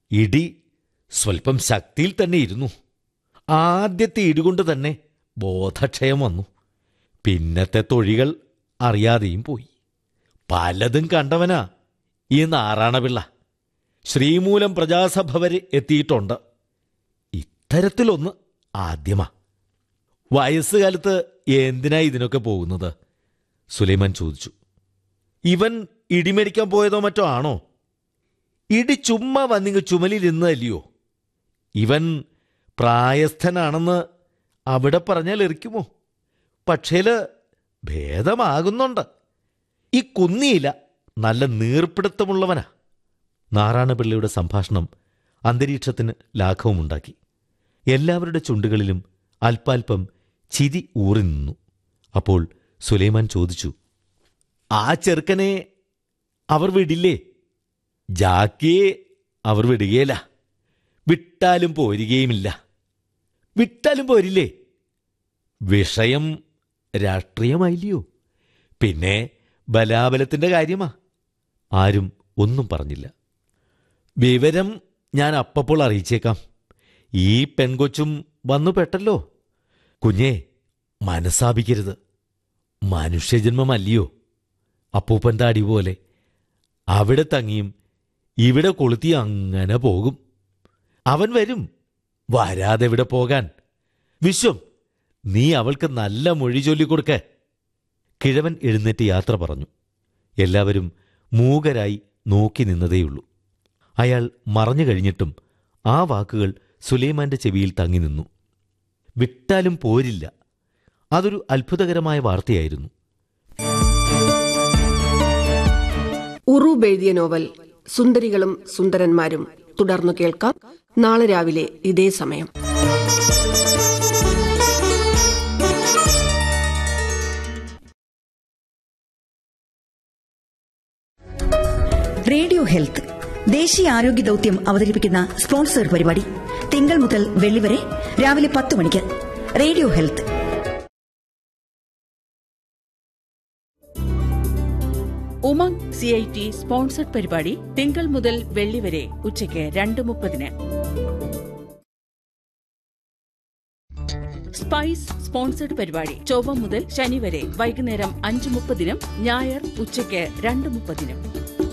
ഇടി സ്വല്പം ശക്തിയിൽ തന്നെ ഇരുന്നു ആദ്യത്തെ ഇടികൊണ്ട് തന്നെ ബോധക്ഷയം വന്നു പിന്നത്തെ തൊഴികൾ അറിയാതെയും പോയി പലതും കണ്ടവനാ ഈ നാറാണപിള്ള ശ്രീമൂലം പ്രജാസഭ വരെ എത്തിയിട്ടുണ്ട് ഇത്തരത്തിലൊന്ന് ആദ്യമാ വയസ്സുകാലത്ത് എന്തിനാ ഇതിനൊക്കെ പോകുന്നത് സുലൈമാൻ ചോദിച്ചു ഇവൻ ഇടിമേടിക്കാൻ പോയതോ മറ്റോ ആണോ ഇടി ചുമ്മാ വന്നിങ്ങ് ചുമലിരുന്നതല്ലയോ ഇവൻ പ്രായസ്ഥനാണെന്ന് അവിടെ പറഞ്ഞാൽ എറിക്കുമോ പക്ഷേല് ഭേദമാകുന്നുണ്ട് ഈ കുന്നിയില നല്ല നീർപ്പിടുത്തമുള്ളവനാ നാരായണപിള്ളയുടെ സംഭാഷണം അന്തരീക്ഷത്തിന് ലാഘവമുണ്ടാക്കി എല്ലാവരുടെ ചുണ്ടുകളിലും അല്പാൽപം ചിരി ഊറി നിന്നു അപ്പോൾ സുലൈമാൻ ചോദിച്ചു ആ ചെറുക്കനെ അവർ വിടില്ലേ ജാക്കിയെ അവർ വിടുകയില്ല വിട്ടാലും പോരുകയുമില്ല വിട്ടാലും പോരില്ലേ വിഷയം രാഷ്ട്രീയമായില്ലയോ പിന്നെ ബലാബലത്തിന്റെ കാര്യമാ ആരും ഒന്നും പറഞ്ഞില്ല വിവരം ഞാൻ അപ്പപ്പോൾ അറിയിച്ചേക്കാം ഈ പെൺകൊച്ചും വന്നു പെട്ടല്ലോ കുഞ്ഞേ മനസ്സാപിക്കരുത് മനുഷ്യജന്മമല്ലയോ അപ്പൂപ്പൻ്റെ അടി പോലെ അവിടെ തങ്ങിയും ഇവിടെ കൊളുത്തി അങ്ങനെ പോകും അവൻ വരും വരാതെ ഇവിടെ പോകാൻ വിശ്വം നീ അവൾക്ക് നല്ല മൊഴി ചൊല്ലിക്കൊടുക്ക കിഴവൻ എഴുന്നേറ്റ് യാത്ര പറഞ്ഞു എല്ലാവരും മൂകരായി നോക്കി നിന്നതേയുള്ളൂ അയാൾ മറഞ്ഞു കഴിഞ്ഞിട്ടും ആ വാക്കുകൾ സുലൈമാന്റെ ചെവിയിൽ തങ്ങി നിന്നു വിട്ടാലും പോരില്ല അതൊരു അത്ഭുതകരമായ വാർത്തയായിരുന്നു ഉറൂബ് എഴുതിയ നോവൽ സുന്ദരികളും സുന്ദരന്മാരും തുടർന്നു കേൾക്കാം നാളെ രാവിലെ ഇതേ സമയം റേഡിയോ ഹെൽത്ത് ദേശീയ ആരോഗ്യ ദൌത്യം അവതരിപ്പിക്കുന്ന സ്പോൺസർ പരിപാടി തിങ്കൾ മുതൽ വെള്ളി വരെ രാവിലെ പത്ത് മണിക്ക് radio health Umang C I T sponsored പരിപാടി തിങ്കൾ മുതൽ വെള്ളി വരെ ഉച്ചയ്ക്ക് രണ്ട് മുപ്പതിന് സ്പൈസ് സ്പോൺസർഡ് പരിപാടി ചൊവ്വ മുതൽ ശനി വരെ വൈകുന്നേരം അഞ്ച് മുപ്പതിനും ഞായർ ഉച്ചയ്ക്ക് രണ്ട് മുപ്പതിനും